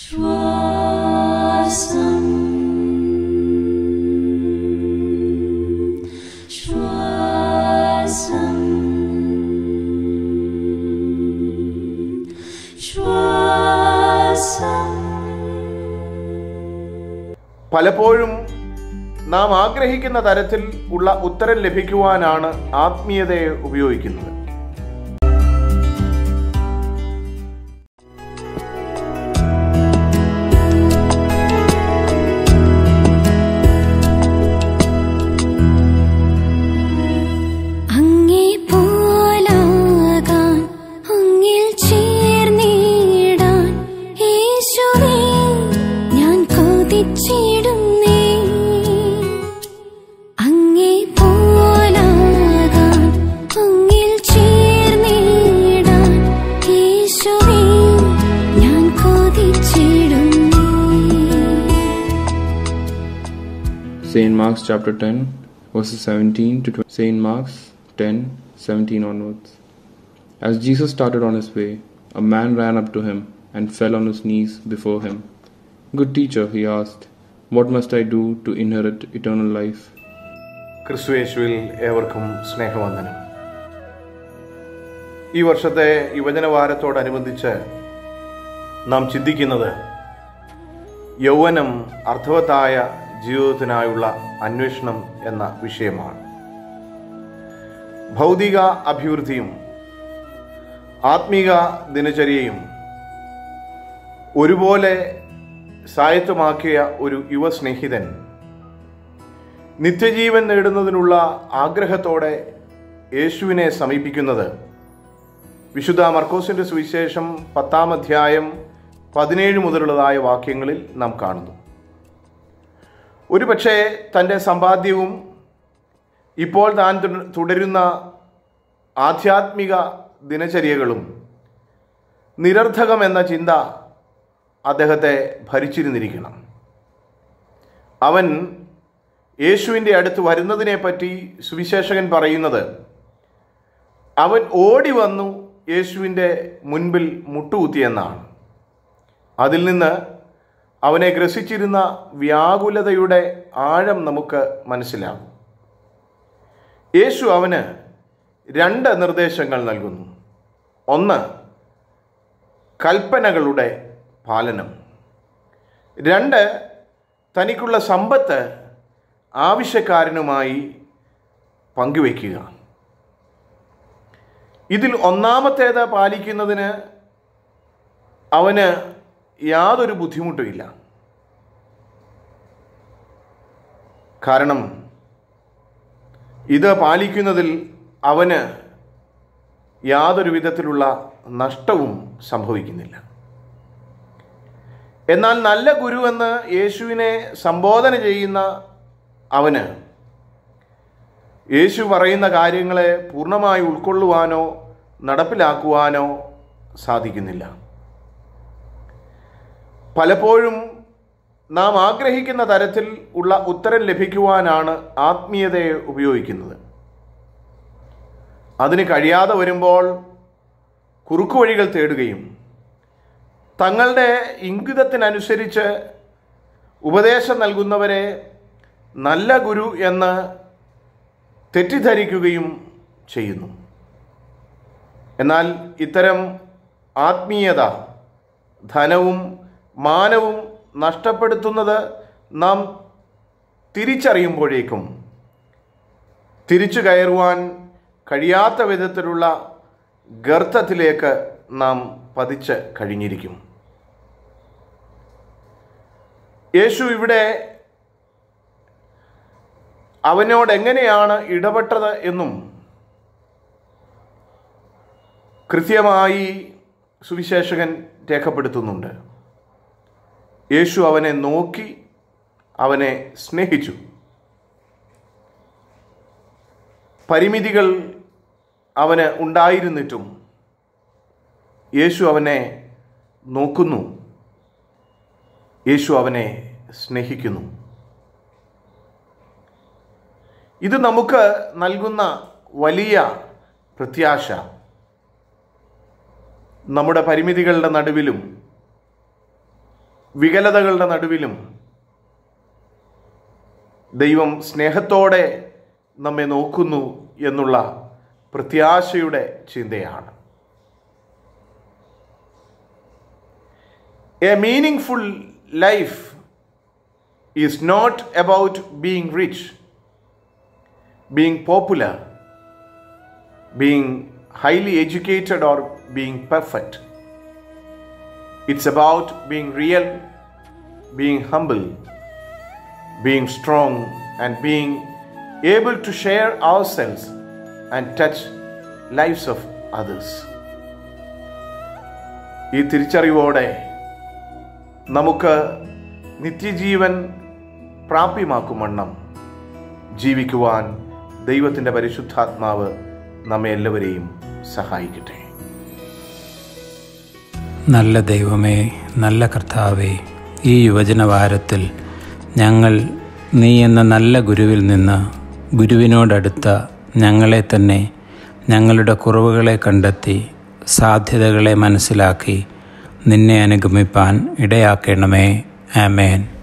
ശ്വാസം ശ്വാസം ശ്വാസം പലപ്പോഴും നാം ആഗ്രഹിക്കുന്ന തരത്തിൽ ഉള്ള ഉത്തരം ലഭിക്കുവാനാണ് ആത്മീയതയെ ഉപയോഗിക്കുന്നത് അങ്ങേ പോലാകാൻ അങ്ങിൽ ചേർന്നിടാൻ യേശുവേ ഞാൻ കൊതിച്ചിടുന്നേ അങ്ങേ പോലാകാൻ അങ്ങിൽ ചേർന്നിടാൻ യേശുവേ ഞാൻ കൊതിച്ചിടുന്നേ St. Mark's chapter 10, verses 17 to 20. St. Mark's 10, 17 onwards. As Jesus started on his way, a man ran up to him and fell on his knees before him. Good teacher, he asked, What must I do to inherit eternal life? ക്രിസ്തുയേശുവിൽ ഏവർക്കും സ്നേഹവന്ദനം ഈ വർഷത്തെ യുവജനവാരത്തോടനുബന്ധിച്ച് നാം ചിന്തിക്കുന്നത് യൗവനം അർത്ഥവത്തായ ജീവിതത്തിനായുള്ള അന്വേഷണം എന്ന വിഷയമാണ് ഭൗതിക അഭിവൃദ്ധിയും ആത്മീക ദിനചര്യയും ഒരുപോലെ സായത്തമാക്കിയ ഒരു യുവ സ്നേഹിതൻ നിത്യജീവൻ നേടുന്നതിനുള്ള ആഗ്രഹത്തോടെ യേശുവിനെ സമീപിക്കുന്നത് വിശുദ്ധ മർക്കോസിന്റെ സുവിശേഷം പത്താം അധ്യായം പതിനേഴ് മുതലുള്ളതായ വാക്യങ്ങളിൽ നാം കാണുന്നു ഒരുപക്ഷെ തൻ്റെ സമ്പാദ്യവും ഇപ്പോൾ താൻ തുട- തുടരുന്ന ആധ്യാത്മിക ദിനചര്യകളും നിരർത്ഥകമെന്ന ചിന്ത അദ്ദേഹത്തെ ഭരിച്ചിരുന്നിരിക്കണം അവൻ യേശുവിൻ്റെ അടുത്ത് വരുന്നതിനെപ്പറ്റി സുവിശേഷകൻ പറയുന്നത് അവൻ ഓടി വന്നു യേശുവിൻ്റെ മുൻപിൽ മുട്ടുകുത്തിയെന്നാണ് അതിൽ നിന്ന് അവനെ ഗ്രസിച്ചിരുന്ന വ്യാകുലതയുടെ ആഴം നമുക്ക് മനസ്സിലാകും യേശു അവന് രണ്ട് നിർദ്ദേശങ്ങൾ നൽകുന്നു ഒന്ന് കൽപ്പനകളുടെ പാലനം രണ്ട് തനിക്കുള്ള സമ്പത്ത് ആവശ്യക്കാരനുമായി പങ്കുവയ്ക്കുക ഇതിൽ ഒന്നാമത്തേത് പാലിക്കുന്നതിന് അവന് യാതൊരു ബുദ്ധിമുട്ടുമില്ല കാരണം ഇത് പാലിക്കുന്നതിൽ അവന് യാതൊരു വിധത്തിലുള്ള നഷ്ടവും സംഭവിക്കുന്നില്ല എന്നാൽ നല്ല ഗുരു എന്ന് യേശുവിനെ സംബോധന ചെയ്യുന്ന അവന് യേശു പറയുന്ന കാര്യങ്ങളെ പൂർണ്ണമായി ഉൾക്കൊള്ളുവാനോ നടപ്പിലാക്കുവാനോ സാധിക്കുന്നില്ല പലപ്പോഴും നാം ആഗ്രഹിക്കുന്ന തരത്തിൽ ഉള്ള ഉത്തരം ലഭിക്കുവാനാണ് ആത്മീയതയെ ഉപയോഗിക്കുന്നത് അതിന് കഴിയാതെ വരുമ്പോൾ കുറുക്കുവഴികൾ തേടുകയും തങ്ങളുടെ ഇംഗിതത്തിനനുസരിച്ച് ഉപദേശം നൽകുന്നവരെ നല്ല ഗുരു എന്ന് തെറ്റിദ്ധരിക്കുകയും ചെയ്യുന്നു എന്നാൽ ഇത്തരം ആത്മീയത ധനവും മാനവും നഷ്ടപ്പെടുത്തുന്നത് നാം തിരിച്ചറിയുമ്പോഴേക്കും തിരിച്ചു കയറുവാൻ കഴിയാത്ത വിധത്തിലുള്ള ഗർത്തത്തിലേക്ക് നാം പതിച്ച് കഴിഞ്ഞിരിക്കും യേശു ഇവിടെ അവനോട് എങ്ങനെയാണ് ഇടപെട്ടത് എന്നും കൃത്യമായി സുവിശേഷകൻ രേഖപ്പെടുത്തുന്നുണ്ട് യേശു അവനെ നോക്കി അവനെ സ്നേഹിച്ചു പരിമിതികൾ അവന് ഉണ്ടായിരുന്നിട്ടും യേശു അവനെ നോക്കുന്നു യേശു അവനെ സ്നേഹിക്കുന്നു ഇത് നമുക്ക് നൽകുന്ന വലിയ പ്രത്യാശ നമ്മുടെ പരിമിതികളുടെ നടുവിലും വികലതകളുടെ നടുവിലും ദൈവം സ്നേഹത്തോടെ നമ്മെ നോക്കുന്നു എന്നുള്ള പ്രത്യാശയുടെ ചിന്തയാണ് a meaning life is not about being rich being popular being highly educated or being perfect. It's about being real, being humble, being strong, and being able to share ourselves and touch lives of others. ഈ തിരിച്ചറിവോടെ നമുക്ക് നിത്യജീവൻ പ്രാപ്യമാക്കുമണ്ണം ജീവിക്കുവാൻ ദൈവത്തിൻ്റെ പരിശുദ്ധാത്മാവ് നമ്മെ എല്ലാവരെയും സഹായിക്കട്ടെ നല്ല ദൈവമേ നല്ല കർത്താവേ ഈ യുവജനവാരത്തിൽ ഞങ്ങൾ നീ എന്ന നല്ല ഗുരുവിൽ നിന്ന് ഗുരുവിനോടടുത്ത ഞങ്ങളെ തന്നെ ഞങ്ങളുടെ കുറവുകളെ കണ്ടെത്തി സാധ്യതകളെ മനസ്സിലാക്കി നിന്നെ അനുഗമിപ്പാൻ ഇടയാക്കണമേ ആമേൻ